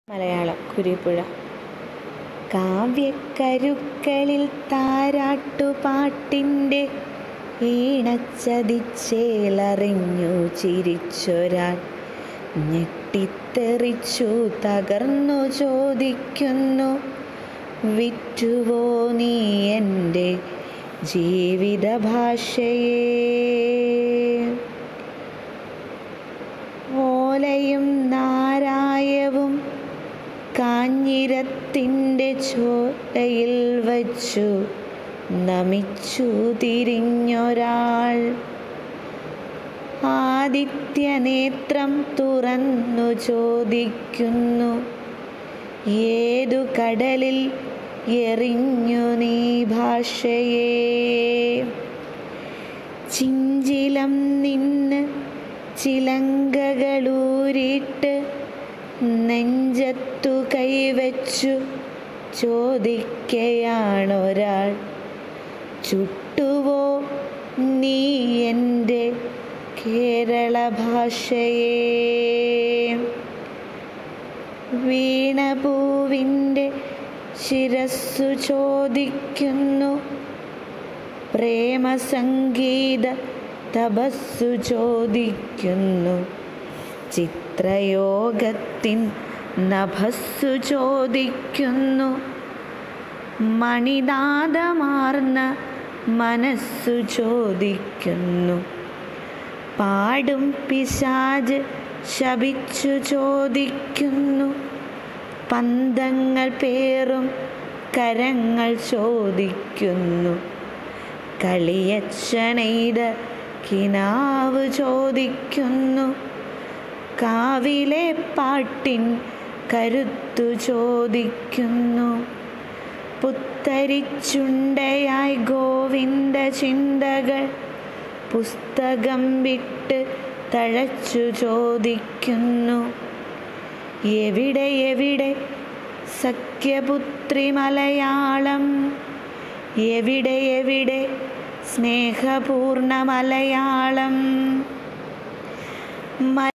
മലയാളം കുരിപ്പുഴ കാവ്യക്കരുക്കളിൽ താരാട്ടുപാട്ടിൻ്റെ ഈണച്ചതിച്ചേലറിഞ്ഞു ചിരിച്ചൊരാൾ ഞെട്ടിത്തെറിച്ചു തകർന്നു ചോദിക്കുന്നു വിറ്റുവോ നീ എൻ്റെ ജീവിത ഭാഷയെ ഓലയും നാരായവും കാഞ്ഞിരത്തിൻ്റെ ചോട്ടയിൽ വച്ചു നമിച്ചു തിരിഞ്ഞൊരാൾ ആദിത്യനേത്രം തുറന്നു ചോദിക്കുന്നു ഏതു കടലിൽ എറിഞ്ഞു നീ ഭാഷയെ ചിഞ്ചിലം നിന്ന് ചിലങ്കകളൂരിട്ട് നെഞ്ചത്തു കൈവച്ചു ചോദിക്കയാണൊരാൾ ചുട്ടുവോ നീ എൻ്റെ കേരള ഭാഷയെ വീണപൂവിൻ്റെ ശിരസ്സു ചോദിക്കുന്നു പ്രേമസംഗീത തപസ്സു ചോദിക്കുന്നു ചിത്രയോഗത്തിൻ നഭസ്സു ചോദിക്കുന്നു മണിനാദമാർന്ന മനസ്സു ചോദിക്കുന്നു പാടും പിശാജ് ശപിച്ചു ചോദിക്കുന്നു പന്തങ്ങൾ പേറും കരങ്ങൾ ചോദിക്കുന്നു കളിയച്ചനെയ്ത കിനാവ് ചോദിക്കുന്നു കാവിലെ പാട്ടിൻ കരുത്തു ചോദിക്കുന്നു പുത്തരിച്ചുണ്ടയായി ഗോവിന്ദ ചിന്തകൾ പുസ്തകം വിട്ട് തഴച്ചു ചോദിക്കുന്നു എവിടെ എവിടെ സഖ്യപുത്രി മലയാളം എവിടെ എവിടെ സ്നേഹപൂർണ്ണ മലയാളം